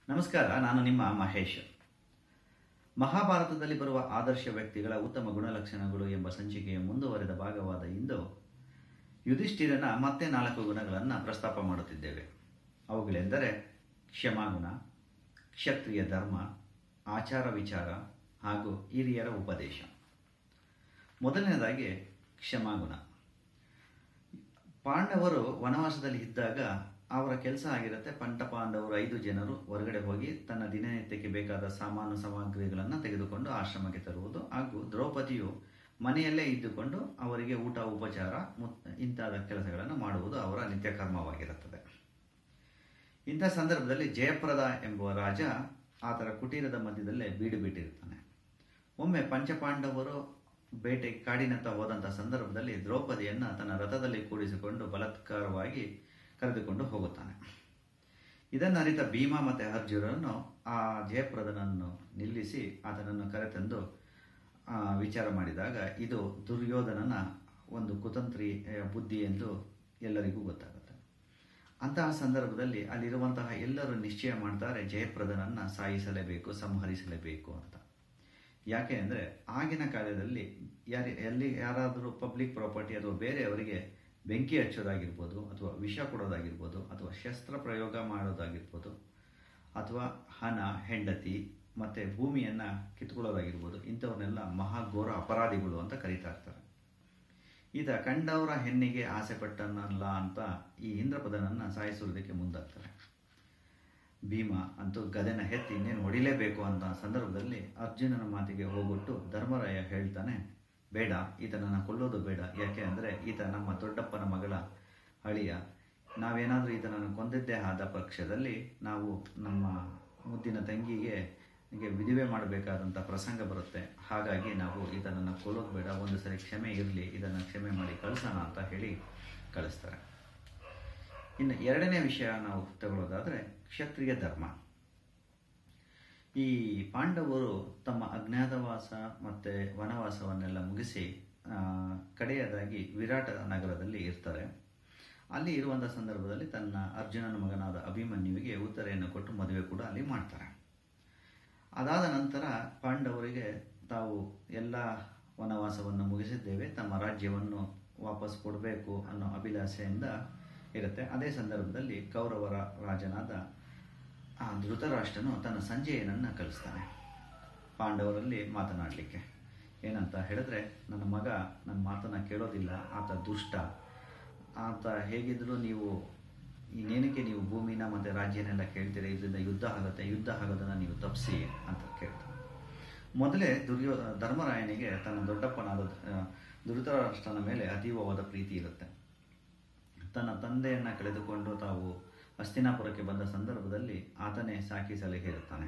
ನಮಸ್ಕಾರ ನಾನು ನಿಮ್ಮ ಮಹೇಶ್ ಮಹಾಭಾರತದಲ್ಲಿ ಬರುವ ಆದರ್ಶ ವ್ಯಕ್ತಿಗಳ ಉತ್ತಮ ಗುಣಲಕ್ಷಣಗಳು ಎಂಬ ಸಂಚಿಕೆಯ ಮುಂದುವರೆದ ಭಾಗವಾದ ಇಂದು ಯುಧಿಷ್ಠಿರನ ಮತ್ತೆ ನಾಲ್ಕು ಗುಣಗಳನ್ನು ಪ್ರಸ್ತಾಪ ಮಾಡುತ್ತಿದ್ದೇವೆ ಅವುಗಳೆಂದರೆ ಕ್ಷಮಾಗುಣ ಕ್ಷತ್ರಿಯ ಧರ್ಮ ಆಚಾರ ವಿಚಾರ ಹಾಗೂ ಹಿರಿಯರ ಉಪದೇಶ ಮೊದಲನೇದಾಗಿ ಕ್ಷಮಾಗುಣ ಪಾಂಡವರು ವನವಾಸದಲ್ಲಿ ಇದ್ದಾಗ ಅವರ ಕೆಲಸ ಆಗಿರುತ್ತೆ ಪಂಟ ಪಾಂಡವರು ಐದು ಜನರು ಹೊರಗಡೆ ಹೋಗಿ ತನ್ನ ದಿನನಿತ್ಯಕ್ಕೆ ಬೇಕಾದ ಸಾಮಾನು ಸಾಮಗ್ರಿಗಳನ್ನು ತೆಗೆದುಕೊಂಡು ಆಶ್ರಮಕ್ಕೆ ತರುವುದು ಹಾಗೂ ದ್ರೌಪದಿಯು ಮನೆಯಲ್ಲೇ ಇದ್ದುಕೊಂಡು ಅವರಿಗೆ ಊಟ ಉಪಚಾರ ಮುತ್ ಇಂತಹ ಕೆಲಸಗಳನ್ನು ಮಾಡುವುದು ಅವರ ನಿತ್ಯ ಕರ್ಮವಾಗಿರುತ್ತದೆ ಇಂಥ ಸಂದರ್ಭದಲ್ಲಿ ಜಯಪ್ರದ ಎಂಬುವ ರಾಜ ಆತನ ಕುಟೀರದ ಮಧ್ಯದಲ್ಲೇ ಬೀಡು ಬಿಟ್ಟಿರ್ತಾನೆ ಒಮ್ಮೆ ಪಂಚಪಾಂಡವರು ಬೇಟೆ ಕಾಡಿನತ್ತ ಹೋದಂಥ ಸಂದರ್ಭದಲ್ಲಿ ದ್ರೌಪದಿಯನ್ನು ತನ್ನ ರಥದಲ್ಲಿ ಕೂಡಿಸಿಕೊಂಡು ಬಲಾತ್ಕಾರವಾಗಿ ಕರೆದುಕೊಂಡು ಹೋಗುತ್ತಾನೆ ಇದನ್ನು ಅರಿತ ಭೀಮ ಮತ್ತು ಅರ್ಜುನನ್ನು ಆ ಜಯಪ್ರದನನ್ನು ನಿಲ್ಲಿಸಿ ಆತನನ್ನು ಕರೆತಂದು ಆ, ವಿಚಾರ ಮಾಡಿದಾಗ ಇದು ದುರ್ಯೋಧನನ ಒಂದು ಕುತಂತ್ರಿ ಆ, ಬುದ್ಧಿ ಎಂದು ಎಲ್ಲರಿಗೂ ಗೊತ್ತಾಗುತ್ತೆ ಅಂತಹ ಸಂದರ್ಭದಲ್ಲಿ ಅಲ್ಲಿರುವಂತಹ ಎಲ್ಲರೂ ನಿಶ್ಚಯ ಮಾಡ್ತಾರೆ ಜಯಪ್ರದನನ್ನು ಸಾಯಿಸಲೇಬೇಕು ಸಂಹರಿಸಲೇಬೇಕು ಅಂತ ಯಾಕೆ ಅಂದರೆ ಆಗಿನ ಕಾಲದಲ್ಲಿ ಯಾರಿ ಎಲ್ಲಿ ಯಾರಾದರೂ ಪಬ್ಲಿಕ್ ಪ್ರಾಪರ್ಟಿ ಅಥವಾ ಬೇರೆಯವರಿಗೆ ಬೆಂಕಿ ಹಚ್ಚೋದಾಗಿರ್ಬೋದು ಅಥವಾ ವಿಷ ಕೊಡೋದಾಗಿರ್ಬೋದು ಅಥವಾ ಶಸ್ತ್ರ ಪ್ರಯೋಗ ಮಾಡೋದಾಗಿರ್ಬೋದು ಅಥವಾ ಹಣ ಹೆಂಡತಿ ಮತ್ತು ಭೂಮಿಯನ್ನು ಕಿತ್ಕೊಳ್ಳೋದಾಗಿರ್ಬೋದು ಇಂಥವ್ರನ್ನೆಲ್ಲ ಮಹಾಘೋರ ಅಪರಾಧಿಗಳು ಅಂತ ಕರೀತಾ ಇರ್ತಾರೆ ಈತ ಕಂಡವರ ಹೆಣ್ಣಿಗೆ ಆಸೆ ಪಟ್ಟನಲ್ಲ ಅಂತ ಈ ಇಂದ್ರಪದನನ್ನು ಸಾಯಿಸುವುದಕ್ಕೆ ಮುಂದಾಗ್ತಾರೆ ಭೀಮ ಅಂತೂ ಗದೆನ ಎತ್ತಿ ಇನ್ನೇನು ಹೊಡಿಲೇಬೇಕು ಅಂತ ಸಂದರ್ಭದಲ್ಲಿ ಅರ್ಜುನನ ಮಾತಿಗೆ ಹೋಗೊಟ್ಟು ಧರ್ಮರಾಯ ಹೇಳ್ತಾನೆ ಬೇಡ ಈತನನ್ನು ಕೊಲ್ಲೋದು ಬೇಡ ಯಾಕೆ ಅಂದರೆ ಈತ ನಮ್ಮ ದೊಡ್ಡಪ್ಪನ ಮಗಳ ಅಳಿಯ ನಾವೇನಾದರೂ ಈತನನ್ನು ಕೊಂದಿದ್ದೇ ಆದ ಪಕ್ಷದಲ್ಲಿ ನಾವು ನಮ್ಮ ಮುದ್ದಿನ ತಂಗಿಗೆ ಗೆ ವಿಧಿವೆ ಮಾಡಬೇಕಾದಂಥ ಪ್ರಸಂಗ ಬರುತ್ತೆ ಹಾಗಾಗಿ ನಾವು ಇದನ್ನು ಕೊಲ್ಲೋದು ಬೇಡ ಒಂದು ಸರಿ ಕ್ಷಮೆ ಇರಲಿ ಇದನ್ನು ಕ್ಷಮೆ ಮಾಡಿ ಕಳಿಸೋಣ ಅಂತ ಹೇಳಿ ಕಳಿಸ್ತಾರೆ ಇನ್ನು ಎರಡನೇ ವಿಷಯ ನಾವು ತಗೊಳ್ಳೋದಾದರೆ ಕ್ಷತ್ರಿಯ ಧರ್ಮ ಈ ಪಾಂಡವರು ತಮ್ಮ ಅಜ್ಞಾತವಾಸ ಮತ್ತು ವನವಾಸವನ್ನೆಲ್ಲ ಮುಗಿಸಿ ಆ, ಕಡೆಯದಾಗಿ ವಿರಾಟ ನಗರದಲ್ಲಿ ಇರ್ತಾರೆ ಅಲ್ಲಿ ಇರುವಂಥ ಸಂದರ್ಭದಲ್ಲಿ ತನ್ನ ಅರ್ಜುನನ ಮಗನಾದ ಅಭಿಮನ್ಯುವಿಗೆ ಉತ್ತರೆಯನ್ನು ಕೊಟ್ಟು ಮದುವೆ ಕೂಡ ಅಲ್ಲಿ ಮಾಡ್ತಾರೆ ಅದಾದ ನಂತರ ಪಾಂಡವರಿಗೆ ತಾವು ಎಲ್ಲ ವನವಾಸವನ್ನು ಮುಗಿಸಿದ್ದೇವೆ ತಮ್ಮ ರಾಜ್ಯವನ್ನು ವಾಪಸ್ ಕೊಡಬೇಕು ಅನ್ನೋ ಅಭಿಲಾಷೆಯಿಂದ ಇರುತ್ತೆ ಅದೇ ಸಂದರ್ಭದಲ್ಲಿ ಕೌರವರ ರಾಜನಾದ ಆ ಧೃತರಾಷ್ಟ್ರನು ತನ್ನ ಸಂಜಯನನ್ನು ಕಳಿಸ್ತಾನೆ ಪಾಂಡವರಲ್ಲಿ ಮಾತನಾಡಲಿಕ್ಕೆ ಏನಂತ ಹೇಳಿದ್ರೆ ನನ್ನ ಮಗ ನನ್ನ ಮಾತನ್ನು ಕೇಳೋದಿಲ್ಲ ಆತ ದುಷ್ಟ ಆತ ಹೇಗಿದ್ದರೂ ನೀವು ಇನ್ನೇನಕ್ಕೆ ನೀವು ಭೂಮಿನ ಮತ್ತು ರಾಜ್ಯನೆಲ್ಲ ಕೇಳ್ತೀರಿ ಇದರಿಂದ ಯುದ್ಧ ಆಗುತ್ತೆ ಯುದ್ಧ ಆಗೋದನ್ನು ನೀವು ತಪ್ಪಿಸಿ ಅಂತ ಕೇಳ್ತಾರೆ ಮೊದಲೇ ದುರ್ಯೋ ಧರ್ಮರಾಯನಿಗೆ ತನ್ನ ದೊಡ್ಡಪ್ಪನಾದ ಆ, ಧೃತರಾಷ್ಟ್ರನ ಮೇಲೆ ಅತೀವವಾದ ಪ್ರೀತಿ ಇರುತ್ತೆ ತನ್ನ ತಂದೆಯನ್ನು ಕಳೆದುಕೊಂಡು ತಾವು ಹಸ್ತಿನಾಪುರಕ್ಕೆ ಬಂದ ಸಂದರ್ಭದಲ್ಲಿ ಆತನೇ ಸಾಕಿ ಸಲಹೆ ಇರುತ್ತಾನೆ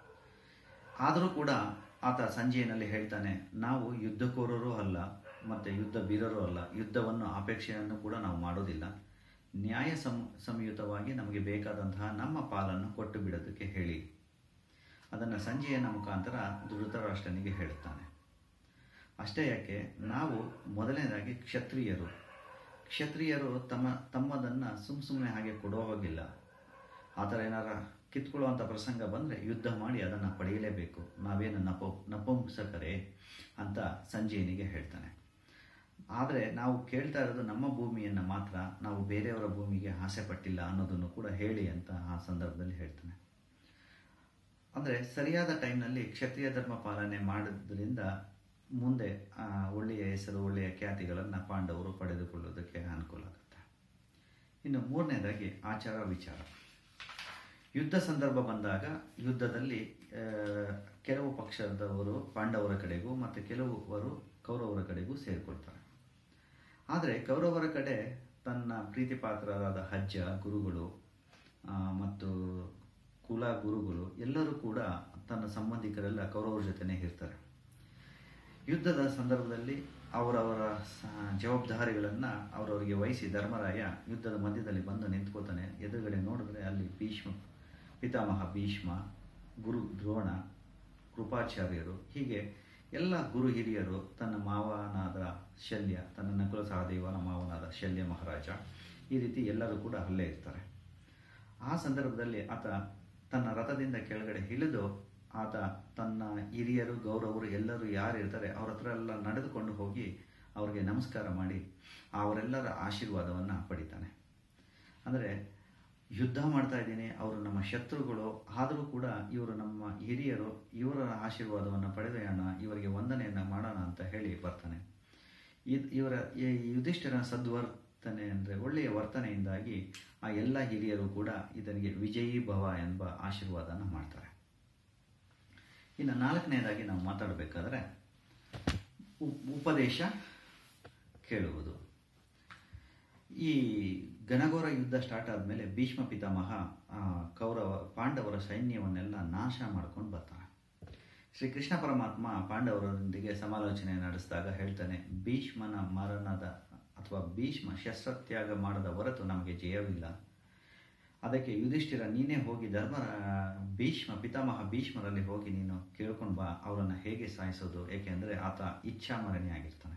ಆದರೂ ಕೂಡ ಆತ ಸಂಜೆಯಲ್ಲಿ ಹೇಳ್ತಾನೆ ನಾವು ಯುದ್ಧಕೋರರೂ ಅಲ್ಲ ಮತ್ತು ಯುದ್ಧ ಬೀರರೂ ಅಲ್ಲ ಯುದ್ಧವನ್ನು ಅಪೇಕ್ಷೆಯನ್ನು ಕೂಡ ನಾವು ಮಾಡೋದಿಲ್ಲ ನ್ಯಾಯ ಸಂ ಸಂಯುತವಾಗಿ ನಮಗೆ ಬೇಕಾದಂತಹ ನಮ್ಮ ಪಾಲನ್ನು ಕೊಟ್ಟು ಬಿಡೋದಕ್ಕೆ ಹೇಳಿ ಅದನ್ನು ಸಂಜೆಯನ ಮುಖಾಂತರ ಧೃತರಾಷ್ಟ್ರನಿಗೆ ಹೇಳುತ್ತಾನೆ ಅಷ್ಟೇ ಯಾಕೆ ನಾವು ಮೊದಲನೇದಾಗಿ ಕ್ಷತ್ರಿಯರು ಕ್ಷತ್ರಿಯರು ತಮ್ಮ ತಮ್ಮದನ್ನು ಸುಮ್ಮ ಸುಮ್ಮನೆ ಹಾಗೆ ಕೊಡೋ ಹೋಗಿಲ್ಲ ಆ ಥರ ಏನಾರ ಕಿತ್ಕೊಳ್ಳುವಂಥ ಪ್ರಸಂಗ ಬಂದರೆ ಯುದ್ಧ ಮಾಡಿ ಅದನ್ನು ಪಡೆಯಲೇಬೇಕು ನಾವೇನು ನಪೋ ನಪುಂಸಕರೇ ಅಂತ ಸಂಜಯನಿಗೆ ಹೇಳ್ತಾನೆ ಆದರೆ ನಾವು ಕೇಳ್ತಾ ಇರೋದು ನಮ್ಮ ಭೂಮಿಯನ್ನು ಮಾತ್ರ ನಾವು ಬೇರೆಯವರ ಭೂಮಿಗೆ ಆಸೆ ಪಟ್ಟಿಲ್ಲ ಅನ್ನೋದನ್ನು ಕೂಡ ಹೇಳಿ ಅಂತ ಆ ಸಂದರ್ಭದಲ್ಲಿ ಹೇಳ್ತಾನೆ ಅಂದರೆ ಸರಿಯಾದ ಟೈಮ್ನಲ್ಲಿ ಕ್ಷತ್ರಿಯ ಧರ್ಮ ಪಾಲನೆ ಮಾಡೋದ್ರಿಂದ ಮುಂದೆ ಆ, ಒಳ್ಳೆಯ ಹೆಸರು ಒಳ್ಳೆಯ ಖ್ಯಾತಿಗಳನ್ನು ಪಾಂಡವರು ಪಡೆದುಕೊಳ್ಳೋದಕ್ಕೆ ಅನುಕೂಲ ಆಗುತ್ತೆ ಇನ್ನು ಮೂರನೇದಾಗಿ ಆಚಾರ ವಿಚಾರ ಯುದ್ಧ ಸಂದರ್ಭ ಬಂದಾಗ ಯುದ್ಧದಲ್ಲಿ ಆ, ಕೆಲವು ಪಕ್ಷದವರು ಪಾಂಡವರ ಕಡೆಗೂ ಮತ್ತು ಕೆಲವರು ಕೌರವರ ಕಡೆಗೂ ಸೇರಿಕೊಳ್ತಾರೆ ಆದರೆ ಕೌರವರ ಕಡೆ ತನ್ನ ಪ್ರೀತಿ ಪಾತ್ರರಾದ ಅಜ್ಜ ಗುರುಗಳು ಆ, ಮತ್ತು ಕುಲ ಗುರುಗಳು ಎಲ್ಲರೂ ಕೂಡ ತನ್ನ ಸಂಬಂಧಿಕರೆಲ್ಲ ಕೌರವರ ಜೊತೆನೇ ಇರ್ತಾರೆ ಯುದ್ಧದ ಸಂದರ್ಭದಲ್ಲಿ ಅವರವರ ಸ- ಜವಾಬ್ದಾರಿಗಳನ್ನು ಅವರವರಿಗೆ ವಹಿಸಿ ಧರ್ಮರಾಯ ಯುದ್ಧದ ಮಧ್ಯದಲ್ಲಿ ಬಂದು ನಿಂತ್ಕೋತಾನೆ ಎದುರುಗಡೆ ನೋಡಿದ್ರೆ ಅಲ್ಲಿ ಭೀಷ್ಮ ಪಿತಾಮಹ ಭೀಷ್ಮ ಗುರು ದ್ರೋಣ ಕೃಪಾಚಾರ್ಯರು ಹೀಗೆ ಎಲ್ಲ ಗುರು ಹಿರಿಯರು ತನ್ನ ಮಾವನಾದ ಶಲ್ಯ ತನ್ನ ನಕುಲ ಸಹದೇವನ ಮಾವನಾದ ಶಲ್ಯ ಮಹಾರಾಜ ಈ ರೀತಿ ಎಲ್ಲರೂ ಕೂಡ ಅಲ್ಲೇ ಇರ್ತಾರೆ ಆ ಸಂದರ್ಭದಲ್ಲಿ ಆತ ತನ್ನ ರಥದಿಂದ ಕೆಳಗಡೆ ಇಳಿದು ಆತ ತನ್ನ ಹಿರಿಯರು ಗೌರವರು ಎಲ್ಲರೂ ಯಾರು ಇರ್ತಾರೆ ಅವ್ರ ಹತ್ರ ಎಲ್ಲ ನಡೆದುಕೊಂಡು ಹೋಗಿ ಅವ್ರಿಗೆ ನಮಸ್ಕಾರ ಮಾಡಿ ಅವರೆಲ್ಲರ ಆಶೀರ್ವಾದವನ್ನು ಪಡಿತಾನೆ ಅಂದರೆ ಯುದ್ಧ ಮಾಡ್ತಾ ಇದ್ದೀನಿ ಅವರು ನಮ್ಮ ಶತ್ರುಗಳು ಆದರೂ ಕೂಡ ಇವರು ನಮ್ಮ ಹಿರಿಯರು ಇವರ ಆಶೀರ್ವಾದವನ್ನು ಪಡೆದೋಣ ಇವರಿಗೆ ವಂದನೆಯನ್ನು ಮಾಡೋಣ ಅಂತ ಹೇಳಿ ಬರ್ತಾನೆ ಇದ್- ಇವರ ಈ ಯುಧಿಷ್ಠಿರನ ಸದ್ವರ್ತನೆ ಅಂದರೆ ಒಳ್ಳೆಯ ವರ್ತನೆಯಿಂದಾಗಿ ಆ ಎಲ್ಲ ಹಿರಿಯರು ಕೂಡ ಇದನಿಗೆ ವಿಜಯೀ ಭವ ಎಂಬ ಆಶೀರ್ವಾದನ ಮಾಡ್ತಾರೆ ಇನ್ನು ನಾಲ್ಕನೇದಾಗಿ ನಾವು ಮಾತಾಡಬೇಕಾದ್ರೆ ಉಪ್- ಉಪದೇಶ ಕೇಳುವುದು ಈ ಘನಘೋರ ಯುದ್ಧ ಸ್ಟಾರ್ಟ್ ಆದಮೇಲೆ ಭೀಷ್ಮ ಪಿತಾಮಹ ಆ, ಕೌರವ ಪಾಂಡವರ ಸೈನ್ಯವನ್ನೆಲ್ಲ ನಾಶ ಮಾಡ್ಕೊಂಡು ಬರ್ತಾನೆ ಶ್ರೀ ಕೃಷ್ಣ ಪರಮಾತ್ಮ ಪಾಂಡವರೊಂದಿಗೆ ಸಮಾಲೋಚನೆ ನಡೆಸಿದಾಗ ಹೇಳ್ತಾನೆ ಭೀಷ್ಮನ ಮರಣದ ಅಥವಾ ಭೀಷ್ಮ ಶಸ್ತ್ರತ್ಯಾಗ ಮಾಡದ ಹೊರತು ನಮಗೆ ಜಯವಿಲ್ಲ ಅದಕ್ಕೆ ಯುಧಿಷ್ಠಿರ ನೀನೇ ಹೋಗಿ ಧರ್ಮ ಭೀಷ್ಮ ಪಿತಾಮಹ ಭೀಷ್ಮರಲ್ಲಿ ಹೋಗಿ ನೀನು ಕೇಳ್ಕೊಂಡು ಬಾ ಅವರನ್ನು ಹೇಗೆ ಸಾಯಿಸೋದು ಏಕೆಂದರೆ ಆತ ಇಚ್ಛಾಮರಣಿ ಆಗಿರ್ತಾನೆ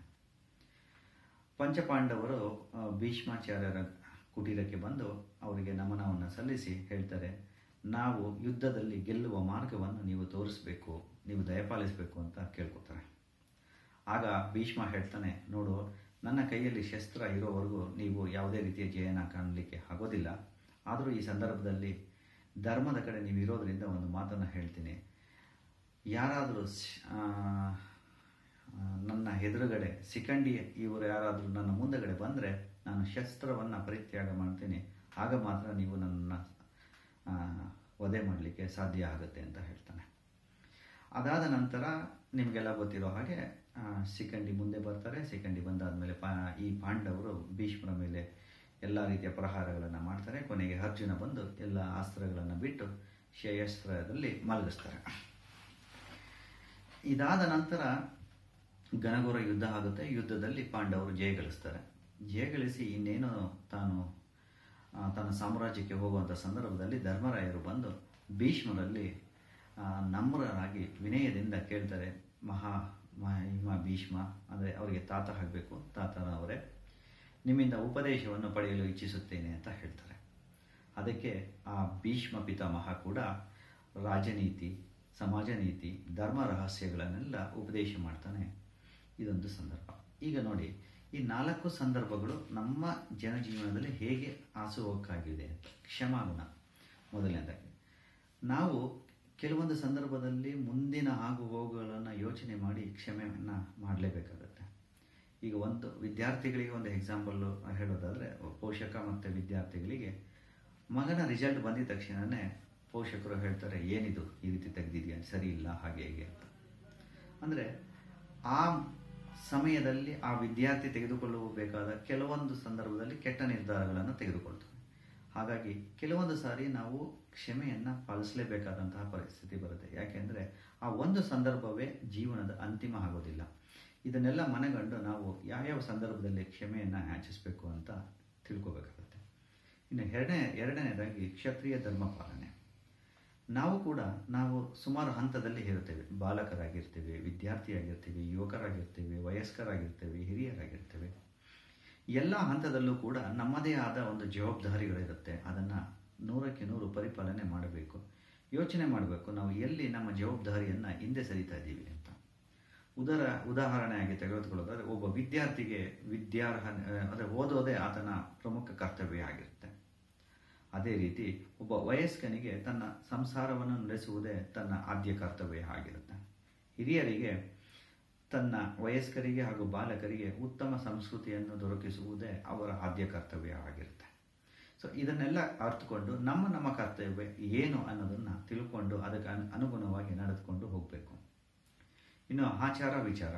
ಪಂಚಪಾಂಡವರು ಆ, ಭೀಷ್ಮಾಚಾರ್ಯರ ಕುಟೀರಕ್ಕೆ ಬಂದು ಅವರಿಗೆ ನಮನವನ್ನು ಸಲ್ಲಿಸಿ ಹೇಳ್ತಾರೆ ನಾವು ಯುದ್ಧದಲ್ಲಿ ಗೆಲ್ಲುವ ಮಾರ್ಗವನ್ನು ನೀವು ತೋರಿಸ್ಬೇಕು ನೀವು ದಯಪಾಲಿಸಬೇಕು ಅಂತ ಕೇಳ್ಕೊತಾರೆ ಆಗ ಭೀಷ್ಮ ಹೇಳ್ತಾನೆ ನೋಡು ನನ್ನ ಕೈಯಲ್ಲಿ ಶಸ್ತ್ರ ಇರೋವರೆಗೂ ನೀವು ಯಾವುದೇ ರೀತಿಯ ಜಯನ ಕಾಣಲಿಕ್ಕೆ ಆಗೋದಿಲ್ಲ ಆದರೂ ಈ ಸಂದರ್ಭದಲ್ಲಿ ಧರ್ಮದ ಕಡೆ ನೀವು ಇರೋದ್ರಿಂದ ಒಂದು ಮಾತನ್ನು ಹೇಳ್ತೀನಿ ಯಾರಾದರೂ ಸ್- ಆ, ಆ, ನನ್ನ ಎದುರುಗಡೆ ಸಿಕಂಡಿ ಇವರು ಯಾರಾದರೂ ನನ್ನ ಮುಂದಗಡೆ ಬಂದರೆ ನಾನು ಶಸ್ತ್ರವನ್ನು ಪರಿತ್ಯಾಗ ಮಾಡ್ತೀನಿ ಆಗ ಮಾತ್ರ ನೀವು ನನ್ನನ್ನು ಆ, ವಧೆ ಮಾಡಲಿಕ್ಕೆ ಸಾಧ್ಯ ಆಗುತ್ತೆ ಅಂತ ಹೇಳ್ತಾನೆ ಅದಾದ ನಂತರ ನಿಮಗೆಲ್ಲ ಗೊತ್ತಿರೋ ಹಾಗೆ ಆ, ಶಿಖಂಡಿ ಮುಂದೆ ಬರ್ತಾರೆ ಶಿಖಂಡಿ ಬಂದಾದಮೇಲೆ ಪಾ ಈ ಪಾಂಡವರು ಭೀಷ್ಮರ ಮೇಲೆ ಎಲ್ಲ ರೀತಿಯ ಪ್ರಹಾರಗಳನ್ನು ಮಾಡ್ತಾರೆ ಕೊನೆಗೆ ಅರ್ಜುನ ಬಂದು ಎಲ್ಲ ಅಸ್ತ್ರಗಳನ್ನು ಬಿಟ್ಟು ಶಯಸ್ತ್ರದಲ್ಲಿ ಮಲಗಿಸ್ತಾರೆ ಇದಾದ ನಂತರ ಘನಘೋರ ಯುದ್ಧ ಆಗುತ್ತೆ ಯುದ್ಧದಲ್ಲಿ ಪಾಂಡವರು ಜಯಗಳಿಸ್ತಾರೆ ಜಯಗಳಿಸಿ ಇನ್ನೇನು ತಾನು ಆ, ತನ್ನ ಸಾಮ್ರಾಜ್ಯಕ್ಕೆ ಹೋಗುವಂಥ ಸಂದರ್ಭದಲ್ಲಿ ಧರ್ಮರಾಯರು ಬಂದು ಭೀಷ್ಮರಲ್ಲಿ ಆ, ನಮ್ರರಾಗಿ ವಿನಯದಿಂದ ಕೇಳ್ತಾರೆ ಮಹಾ ಮಹಿಮ ಭೀಷ್ಮ ಅಂದರೆ ಅವರಿಗೆ ತಾತ ಆಗಬೇಕು ತಾತನವರೇ ನಿಮ್ಮಿಂದ ಉಪದೇಶವನ್ನು ಪಡೆಯಲು ಇಚ್ಛಿಸುತ್ತೇನೆ ಅಂತ ಹೇಳ್ತಾರೆ ಅದಕ್ಕೆ ಆ ಭೀಷ್ಮ ಪಿತಾಮಹ ಕೂಡ ರಾಜನೀತಿ ಸಮಾಜ ನೀತಿ ಧರ್ಮ ರಹಸ್ಯಗಳನ್ನೆಲ್ಲ ಉಪದೇಶ ಮಾಡ್ತಾನೆ ಇದೊಂದು ಸಂದರ್ಭ ಈಗ ನೋಡಿ ಈ ನಾಲ್ಕು ಸಂದರ್ಭಗಳು ನಮ್ಮ ಜನಜೀವನದಲ್ಲಿ ಹೇಗೆ ಹಾಸುಹೊಕ್ಕಾಗಿದೆ ಅಂತ ಕ್ಷಮಾಗುಣ ಮೊದಲನೇದಾಗಿ ನಾವು ಕೆಲವೊಂದು ಸಂದರ್ಭದಲ್ಲಿ ಮುಂದಿನ ಆಗು ಹೋಗುಗಳನ್ನು ಯೋಚನೆ ಮಾಡಿ ಕ್ಷಮೆಯನ್ನು ಮಾಡಲೇಬೇಕಾಗತ್ತೆ ಈಗ ಒಂದು ವಿದ್ಯಾರ್ಥಿಗಳಿಗೆ ಒಂದು ಎಕ್ಸಾಂಪಲ್ಲು ಹೇಳೋದಾದರೆ ಪೋಷಕ ಮತ್ತು ವಿದ್ಯಾರ್ಥಿಗಳಿಗೆ ಮಗನ ರಿಸಲ್ಟ್ ಬಂದಿದ ತಕ್ಷಣವೇ ಪೋಷಕರು ಹೇಳ್ತಾರೆ ಏನಿದು ಈ ರೀತಿ ತೆಗೆದಿದೆಯಾ ಸರಿ ಇಲ್ಲ ಹಾಗೆ ಹೀಗೆ ಅಂತ ಅಂದರೆ ಆ ಸಮಯದಲ್ಲಿ ಆ ವಿದ್ಯಾರ್ಥಿ ತೆಗೆದುಕೊಳ್ಳಬೇಕಾದ ಕೆಲವೊಂದು ಸಂದರ್ಭದಲ್ಲಿ ಕೆಟ್ಟ ನಿರ್ಧಾರಗಳನ್ನು ತೆಗೆದುಕೊಳ್ತಾನೆ ಹಾಗಾಗಿ ಕೆಲವೊಂದು ಸಾರಿ ನಾವು ಕ್ಷಮೆಯನ್ನು ಪಾಲಿಸಲೇಬೇಕಾದಂತಹ ಪರಿಸ್ಥಿತಿ ಬರುತ್ತೆ ಯಾಕೆಂದರೆ ಆ ಒಂದು ಸಂದರ್ಭವೇ ಜೀವನದ ಅಂತಿಮ ಆಗೋದಿಲ್ಲ ಇದನ್ನೆಲ್ಲ ಮನಗಂಡು ನಾವು ಯಾವ್ಯಾವ ಸಂದರ್ಭದಲ್ಲಿ ಕ್ಷಮೆಯನ್ನು ಯಾಚಿಸಬೇಕು ಅಂತ ತಿಳ್ಕೋಬೇಕಾಗುತ್ತೆ ಇನ್ನು ಎರಡನೇ ಎರಡನೇದಾಗಿ ಕ್ಷತ್ರಿಯ ಧರ್ಮ ಪಾಲನೆ ನಾವು ಕೂಡ ನಾವು ಸುಮಾರು ಹಂತದಲ್ಲಿ ಇರುತ್ತೇವೆ ಬಾಲಕರಾಗಿರ್ತೀವಿ ವಿದ್ಯಾರ್ಥಿಯಾಗಿರ್ತೀವಿ ಯುವಕರಾಗಿರ್ತೀವಿ ವಯಸ್ಕರಾಗಿರ್ತೇವೆ ಹಿರಿಯರಾಗಿರ್ತೇವೆ ಎಲ್ಲ ಹಂತದಲ್ಲೂ ಕೂಡ ನಮ್ಮದೇ ಆದ ಒಂದು ಜವಾಬ್ದಾರಿಗಳಿರುತ್ತೆ ಅದನ್ನು ನೂರಕ್ಕೆ ನೂರು ಪರಿಪಾಲನೆ ಮಾಡಬೇಕು ಯೋಚನೆ ಮಾಡಬೇಕು ನಾವು ಎಲ್ಲಿ ನಮ್ಮ ಜವಾಬ್ದಾರಿಯನ್ನು ಹಿಂದೆ ಸರಿತಾ ಇದ್ದೀವಿ ಅಂತ ಉದಾರ ಉದಾಹರಣೆಯಾಗಿ ತೆಗೆದುಕೊಳ್ಳೋದಾದರೆ ಒಬ್ಬ ವಿದ್ಯಾರ್ಥಿಗೆ ವಿದ್ಯಾರ್ಹ ಅಂದರೆ ಓದೋದೇ ಆತನ ಪ್ರಮುಖ ಕರ್ತವ್ಯ ಆಗಿರುತ್ತೆ ಅದೇ ರೀತಿ ಒಬ್ಬ ವಯಸ್ಕನಿಗೆ ತನ್ನ ಸಂಸಾರವನ್ನು ನಡೆಸುವುದೇ ತನ್ನ ಆದ್ಯ ಕರ್ತವ್ಯ ಆಗಿರುತ್ತೆ ಹಿರಿಯರಿಗೆ ತನ್ನ ವಯಸ್ಕರಿಗೆ ಹಾಗೂ ಬಾಲಕರಿಗೆ ಉತ್ತಮ ಸಂಸ್ಕೃತಿಯನ್ನು ದೊರಕಿಸುವುದೇ ಅವರ ಆದ್ಯ ಕರ್ತವ್ಯ ಆಗಿರುತ್ತೆ ಸೊ ಇದನ್ನೆಲ್ಲ ಅರ್ಥಕೊಂಡು ನಮ್ಮ ನಮ್ಮ ಕರ್ತವ್ಯ ಏನು ಅನ್ನೋದನ್ನು ತಿಳ್ಕೊಂಡು ಅದಕ್ಕೆ ಅನು ಅನುಗುಣವಾಗಿ ನಡೆದುಕೊಂಡು ಹೋಗಬೇಕು ಇನ್ನು ಆಚಾರ ವಿಚಾರ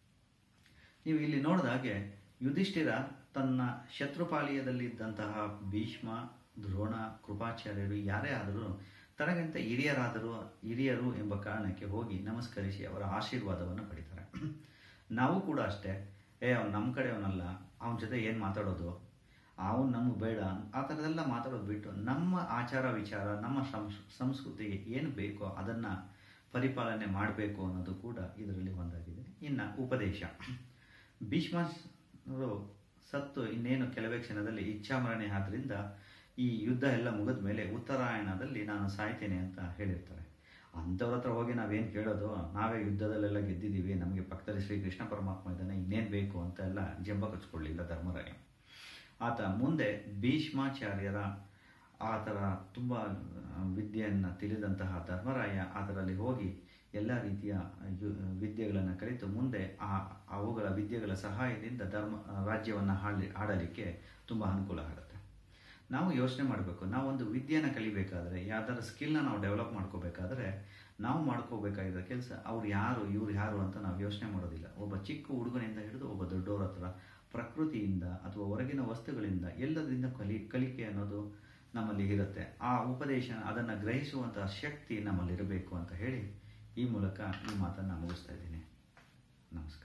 ನೀವು ಇಲ್ಲಿ ನೋಡಿದಾಗೆ ಯುಧಿಷ್ಠಿರ ತನ್ನ ಶತ್ರುಪಾಳ್ಯದಲ್ಲಿದ್ದಂತಹ ಭೀಷ್ಮ ದ್ರೋಣ ಕೃಪಾಚಾರ್ಯರು ಯಾರೇ ಆದರೂ ತನಗಿಂತ ಹಿರಿಯರಾದರೂ ಹಿರಿಯರು ಎಂಬ ಕಾರಣಕ್ಕೆ ಹೋಗಿ ನಮಸ್ಕರಿಸಿ ಅವರ ಆಶೀರ್ವಾದವನ್ನು ಪಡಿತಾರೆ ನಾವು ಕೂಡ ಅಷ್ಟೇ ಏ ಅವ್ನು ನಮ್ಮ ಕಡೆಯವನಲ್ಲ ಅವನ ಜೊತೆ ಏನು ಮಾತಾಡೋದು ಅವನು ನಮಗೆ ಬೇಡ ಆ ಥರದೆಲ್ಲ ಮಾತಾಡೋದು ಬಿಟ್ಟು ನಮ್ಮ ಆಚಾರ ವಿಚಾರ ನಮ್ಮ ಸಂಸ್ ಸಂಸ್ಕೃತಿಗೆ ಏನು ಬೇಕೋ ಅದನ್ನು ಪರಿಪಾಲನೆ ಮಾಡಬೇಕು ಅನ್ನೋದು ಕೂಡ ಇದರಲ್ಲಿ ಒಂದಾಗಿದೆ ಇನ್ನು ಉಪದೇಶ ಭೀಷ್ಮರು ಸತ್ತು ಇನ್ನೇನು ಕೆಲವೇ ಕ್ಷಣದಲ್ಲಿ ಇಚ್ಛಾಮರಣೆ ಆದ್ದರಿಂದ ಈ ಯುದ್ಧ ಎಲ್ಲ ಮುಗಿದ ಮೇಲೆ ಉತ್ತರಾಯಣದಲ್ಲಿ ನಾನು ಸಾಯ್ತೇನೆ ಅಂತ ಹೇಳಿರ್ತಾರೆ ಅಂಥವ್ರ ಹತ್ರ ಹೋಗಿ ನಾವೇನು ಕೇಳೋದು ನಾವೇ ಯುದ್ಧದಲ್ಲೆಲ್ಲ ಗೆದ್ದಿದ್ದೀವಿ ನಮಗೆ ಪಕ್ಕದಲ್ಲಿ ಶ್ರೀಕೃಷ್ಣ ಪರಮಾತ್ಮ ಇದ್ದಾನೆ ಇನ್ನೇನು ಬೇಕು ಅಂತ ಎಲ್ಲ ಜಂಬ ಕಚ್ಕೊಳ್ಳಿಲ್ಲ ಧರ್ಮರಾಯ ಆತ ಮುಂದೆ ಭೀಷ್ಮಾಚಾರ್ಯರ ಆ ಥರ ತುಂಬ ವಿದ್ಯೆಯನ್ನು ತಿಳಿದಂತಹ ಧರ್ಮರಾಯ ಅದರಲ್ಲಿ ಹೋಗಿ ಎಲ್ಲ ರೀತಿಯ ಯು- ವಿದ್ಯೆಗಳನ್ನು ಕಲಿತು ಮುಂದೆ ಆ ಅವುಗಳ ವಿದ್ಯೆಗಳ ಸಹಾಯದಿಂದ ಧರ್ಮ ರಾಜ್ಯವನ್ನು ಆಳಿ ಆಡಲಿಕ್ಕೆ ತುಂಬ ಅನುಕೂಲ ಆಗುತ್ತೆ ನಾವು ಯೋಚನೆ ಮಾಡಬೇಕು ನಾವು ಒಂದು ವಿದ್ಯೆನ ಕಲಿಬೇಕಾದ್ರೆ ಯಾವ್ದಾರ ಸ್ಕಿಲ್ನ ನಾವು ಡೆವಲಪ್ ಮಾಡ್ಕೋಬೇಕಾದ್ರೆ ನಾವು ಮಾಡ್ಕೋಬೇಕಾಗಿರೋ ಕೆಲಸ ಅವ್ರು ಯಾರು ಇವ್ರು ಯಾರು ಅಂತ ನಾವು ಯೋಚನೆ ಮಾಡೋದಿಲ್ಲ ಒಬ್ಬ ಚಿಕ್ಕ ಹುಡುಗನಿಂದ ಹಿಡಿದು ಒಬ್ಬ ದೊಡ್ಡವರ ಹತ್ರ ಪ್ರಕೃತಿಯಿಂದ ಅಥವಾ ಹೊರಗಿನ ವಸ್ತುಗಳಿಂದ ಎಲ್ಲದರಿಂದ ಕಲಿ ಕಲಿಕೆ ಅನ್ನೋದು ನಮ್ಮಲ್ಲಿ ಇರುತ್ತೆ ಆ ಉಪದೇಶ ಅದನ್ನು ಗ್ರಹಿಸುವಂತಹ ಶಕ್ತಿ ನಮ್ಮಲ್ಲಿರಬೇಕು ಅಂತ ಹೇಳಿ ಈ ಮೂಲಕ ಈ ಮಾತನ್ನು ಮುಗಿಸ್ತಾ ಇದ್ದೀನಿ ನಮಸ್ಕಾರ